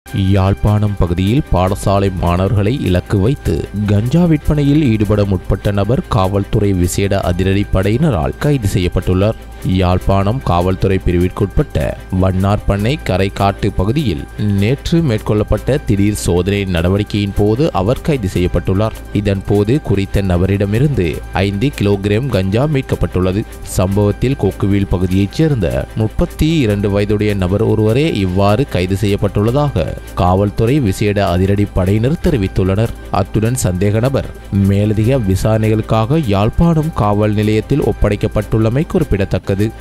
யாழ்ப்பாணம் பகுதியில் பாடசாலை மாணவர்களை இலக்கு வைத்து கஞ்சா விற்பனையில் ஈடுபட முற்பட்ட நபர் காவல்துறை விசேட அதிரடிப்படையினரால் கைது செய்யப்பட்டுள்ளார் யாழ்ப்பாணம் காவல்துறை பிரிவிற்குட்பட்ட வண்ணார் பண்ணை கரைக்காட்டு பகுதியில் நேற்று மேற்கொள்ளப்பட்ட திடீர் சோதனை நடவடிக்கையின் போது அவர் கைது செய்யப்பட்டுள்ளார் இதன் போது குறித்த நபரிடமிருந்து ஐந்து கிலோகிராம் கஞ்சா மீட்கப்பட்டுள்ளது சம்பவத்தில் கொக்குவில் பகுதியைச் சேர்ந்த முப்பத்தி இரண்டு வயதுடைய நபர் ஒருவரே இவ்வாறு கைது செய்யப்பட்டுள்ளதாக காவல்துறை விசேட அதிரடி படையினர் தெரிவித்துள்ளனர் அத்துடன் சந்தேக நபர் மேலதிக விசாரணைகளுக்காக யாழ்ப்பாணம் காவல் நிலையத்தில் ஒப்படைக்கப்பட்டுள்ளமை குறிப்பிடத்தக்கது